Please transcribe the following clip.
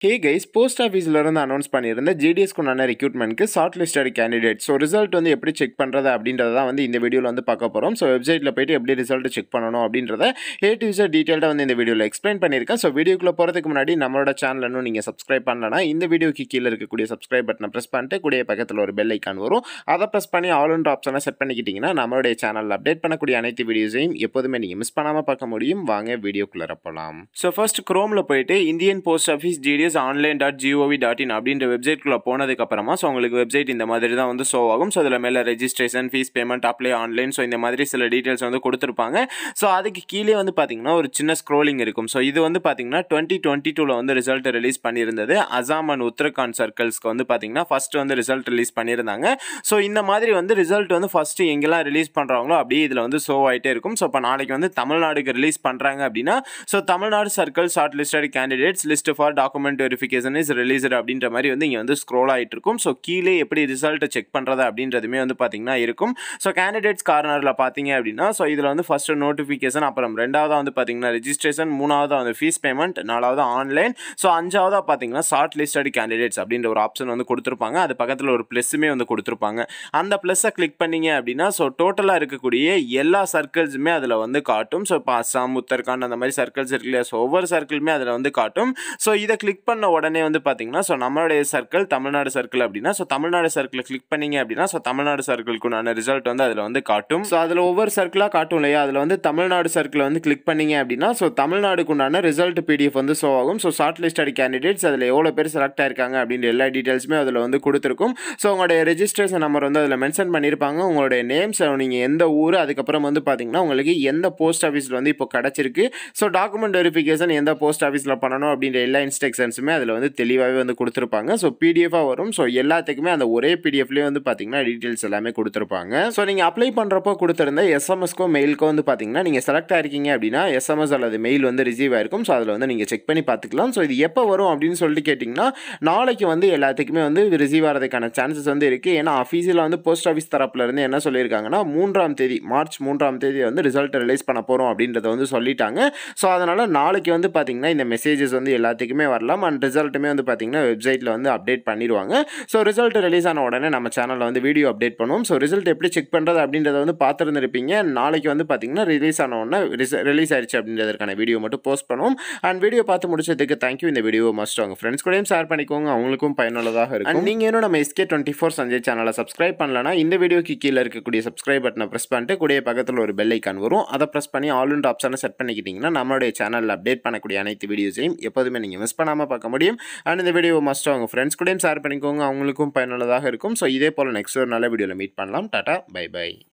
hey guys post ஆஃபீஸில் இருந்து announce பண்ணியிருந்த ஜிடிஎஸ்க்கு உண்டான ரெக்ரூட்மெண்ட்க்கு short listed candidate so result வந்து எப்படி செக் பண்ணுறது அப்படின்றத தான் வந்து இந்த வீடியோவில் வந்து பார்க்க போகிறோம் ஸோ வெப்சைட்டில் போயிட்டு எப்படி ரிசல்ட் செக் பண்ணணும் அப்படின்றத ஏ டு யூசர் டீட்டெயில்டாக வந்து இந்த வீடியோவில் எக்ஸ்பிளைன் பண்ணியிருக்கேன் ஸோ வீடியோக்குள்ளே போகிறதுக்கு முன்னாடி நம்மளோட சேனல் இன்னும் நீங்கள் சப்ஸ்கிரைப் பண்ணலனா இந்த வீடியோக்கு கீழே இருக்கக்கூடிய சப்ஸ்கிரைப் பட்டனை ப்ரெஸ் பண்ணிட்டு கூடிய பக்கத்தில் ஒரு பெல் ஐக்கான் வரும் அதை ப்ரெஸ் பண்ணி ஆல் ஒன்ற ஆப்ஷனை செட் பண்ணிக்கிட்டிங்கன்னா நம்மளுடைய சேனலில் அப்டேட் பண்ணக்கூடிய அனைத்து வீடியோஸையும் எப்போதுமே நீங்கள் மிஸ் பண்ணாமல் பார்க்க முடியும் வாங்க வீடியோக்குள்ளே போகலாம் ஸோ ஃபர்ஸ்ட் க்ரோமில் போயிட்டு Indian post office GDS online dot GOV dot in அப்படின்ற வெப்சைட்குள்ளே போனதுக்கப்புறமா ஸோ உங்களுக்கு வெப்சைட் இந்த மாதிரி தான் வந்து ஷோ ஆகும் ஸோ அதில் மேலே registration fee payment apply online so இந்த மாதிரி சில டீட்டெயில்ஸ் வந்து கொடுத்துருப்பாங்க ஸோ அதுக்கு கீழே வந்து பார்த்தீங்கன்னா ஒரு சின்ன ஸ்க்ரோலிங் இருக்கும் ஸோ இது வந்து பார்த்தீங்கன்னா டுவெண்ட்டி டுவெண்ட்டி டூவில் வந்து ரிசல்ட் ரிலீஸ் பண்ணியிருந்தது அசாம் அண்ட் உத்தரகாண்ட் சர்க்கிள்ஸ்க்கு வந்து பார்த்தீங்கன்னா ஃபஸ்ட்டு வந்து ரிசல்ட் ரிலீஸ் பண்ணியிருந்தாங்க ஸோ இந்த மாதிரி வந்து ரிசல்ட் வந்து ஃபஸ்ட்டு எங்கெல்லாம் ரிலீஸ் பண்ணுறாங்களோ அப்படியே இதில் வந்து ஷோ ஆகிட்டே இருக்கும் ஸோ இப்போ நாளைக்கு வந்து தமிழ்நாடுக்கு ரிலீஸ் பண்ணுறாங்க அப்படின்னா so Tamil Nadu circle short listed candidates list for document verification is released அப்படின்ற மாதிரி வந்து இங்கே வந்து ஸ்க்ரோல் ஆகிட்டு இருக்கும் ஸோ கீழே எப்படி ரிசல்ட்டை செக் பண்ணுறது அப்படின்றதுமே வந்து பார்த்தீங்கன்னா இருக்கும் ஸோ கேண்டிடேட்ஸ் கார்னரில் பார்த்தீங்க அப்படின்னா ஸோ இதில் வந்து ஃபஸ்ட்டு நோட்டிஃபிகேஷன் அப்புறம் ரெண்டாவதாக வந்து பார்த்தீங்கன்னா ரெஜிஸ்ட்ரேஷன் மூணாவதாக வந்து ஃபீஸ் பேமெண்ட் நாலாவது ஆன்லைன் ஸோ அஞ்சாவதாக பார்த்தீங்கன்னா ஷார்ட் லிஸ்டட் கேண்டிடேட்ஸ் அப்படின்ற ஒரு ஆப்ஷன் வந்து கொடுத்துருப்பாங்க அது பக்கத்தில் ஒரு ப்ளஸ்ஸுமே வந்து கொடுத்துருப்பாங்க அந்த ப்ளஸ்ஸை கிளிக் பண்ணீங்க அப்படின்னா ஸோ டோட்டலாக இருக்கக்கூடிய எல்லா சர்க்கிள்ஸுமே அதில் வந்து காட்டும் ஸோ இப்போ அஸ்ஸாம் உத்தரகாண்ட் அந்த மாதிரி சர்க்கிள்ஸ் இருக்கு இல்லையா ஸோ ஒவ்வொரு சர்க்கிளுமே அதில் வந்து காட்டும் ஸோ இதை கிளிக் பண்ண உடனே வந்து பார்த்தீங்கன்னா ஸோ நம்மளுடைய சர்க்கிள் தமிழ்நாடு சர்க்கிள் அப்படின்னா ஸோ தமிழ்நாடு சர்க்கிளை கிளிக் பண்ணீங்க அப்படின்னா ஸோ தமிழ்நாடு சர்க்கிள்க்குண்டான ரிசல்ட் வந்து அதில் வந்து காட்டும் ஸோ அதில் ஒவ்வொரு சர்க்கிளாக காட்டும் இல்லையா அதில் வந்து தமிழ்நாடு சர்க்கிளை வந்து கிளிக் பண்ணீங்க அப்படின்னா ஸோ தமிழ்நாடுக்குண்டான ரிசல்ட் பிடிஎஃப் வந்து ஷோ ஆகும் ஸோ ஷார்ட் லிஸ்டட் கேண்டிடேட்ஸ் அதில் எவ்வளோ பேர் செலக்ட் ஆயிருக்காங்க அப்படின்ற எல்லா டீட்டெயில்ஸுமே அதில் வந்து கொடுத்துருக்கும் ஸோ உங்களுடைய ரெஜிஸ்ட்ரேஷன் நம்பர் வந்து அதில் மென்ஷன் பண்ணியிருப்பாங்க உங்களுடைய நேம்ஸ் நீங்கள் எந்த ஊர் அதுக்கப்புறம் வந்து பார்த்தீங்கன்னா உங்களுக்கு எந்த போஸ்ட் ஆஃபீஸில் வந்து இப்போ கிடச்சிருக்கு ஸோ டாக்குமெண்ட் வெரிஃபிகேஷன் எந்த போஸ்ட் ஆஃபீஸில் பண்ணணும் அப்படின்ற எல்லா இன்ஸ்ட்ரக்ஷன்ஸுமே அதில் வந்து தெளிவாகவே வந்து கொடுத்துருப்பாங்க ஸோ பிடிஎஃபாக வரும் ஸோ எல்லாத்துக்குமே அந்த ஒரே பிடிஎஃப்லேயே வந்து பார்த்தீங்கன்னா டீட்டெயில்ஸ் எல்லாமே கொடுத்துருப்பாங்க ஸோ நீங்கள் அப்ளை பண்ணுறப்போ கொடுத்துருந்த எஸ்எம்எஸ்க்கோ மெயிலுக்கோ வந்து பார்த்தீங்கன்னா நீங்கள் செலக்ட் ஆயிருக்கீங்க அப்படின்னா எஸ்எம்எஸ் அல்லது மெயில் வந்து ரிசீவ் ஆயிருக்கும் ஸோ அதில் வந்து நீங்கள் செக் பண்ணி பார்த்துக்கலாம் ஸோ இது எப்போ வரும் அப்படின்னு சொல்லிட்டு கேட்டிங்கன்னா நாளைக்கு வந்து எல்லாத்துக்குமே வந்து ரிசீவ் ஆகிறதுக்கான சான்சஸ் வந்து இருக்குது ஏன்னா அஃபீஸில் வந்து போஸ்ட் ஆஃபீஸ் தரப்புல இருந்து என்ன சொல்லியிருக்காங்கன்னா மூன்றாம் தேதி மார்ச் மூன்றாம் தேதி வந்து ரிசல்ட் ரிலீஸ் பண்ண போகிறோம் அப்படின்றத வந்து சொல்லிட்டாங்க ஸோ அதனால் நாளைக்கு வந்து பார்த்திங்கன்னா இந்த மெசேஜஸ் வந்து எல்லாத்துக்குமே வரலாம் அண்ட் ரிசல்ட்டுமே வந்து பார்த்திங்கன்னா வெப்சைட்டில் வந்து அப்டேட் பண்ணிடுவாங்க ஸோ ரிசல்ட் ரிலீஸ் ஆன உடனே நம்ம சேனலில் வந்து வீடியோ அப்டேட் பண்ணுவோம் ஸோ ரிசல்ட் எப்படி செக் பண்ணுறது அப்படின்றத வந்து பார்த்துருந்துருப்பீங்க நாளைக்கு வந்து பார்த்திங்கன்னா ரிலீஸ் ஆன உடனே ரிலீஸ் ஆயிடுச்சு அப்படின்றதுக்கான வீடியோ மட்டும் போஸ்ட் பண்ணுவோம் அண்ட் வீடியோ பார்த்து முடிச்சதுக்கு தேங்க்யூ இந்த வீடியோ மஸ்ட் அவங்க ஃப்ரெண்ட்ஸ் கூடயும் ஷேர் பண்ணிக்கோங்க அவங்களுக்கும் பயனுள்ளதாக இருக்கும் நீங்கள் இன்னும் நம்ம எஸ்கே டுவெண்ட்டி ஃபோர் சஞ்சய் சேனலை சப்ஸ்கிரைப் பண்ணலனா இந்த வீடியோக்கு கீழே இருக்கக்கூடிய சப்ஸ்கிரைப் பட்டனை ப்ரெஸ் பண்ணிட்டு கூடிய பக்கத்தில் ஒரு பெல் ஐக்கான் வரும் அதை ப்ரெஸ் பண்ணி ஆல் இண்ட் ஆப்ஷனை செட் பண்ணிக்கிட்டிங்கன்னா நம்மளுடைய சேனலில் அப்டேட் பண்ணக்கூடிய அனைத்து வீடியோஸையும் எப்போதுமே நீங்கள் மிஸ் பண்ணாமல் பார்க்க முடியும் அண்ட் இந்த வீடியோ மஸ்ட் அவங்க ஃப்ரெண்ட்ஸ் கூடயும் ஷேர் பண்ணிக்கோங்க அவங்களுக்கும் பயனுள்ளதாக இருக்கும் ஸோ இதே போல் நெக்ஸ்ட் ஒரு நல்ல வீடியோவில் மீட் பண்ணலாம் டாட்டா பை பை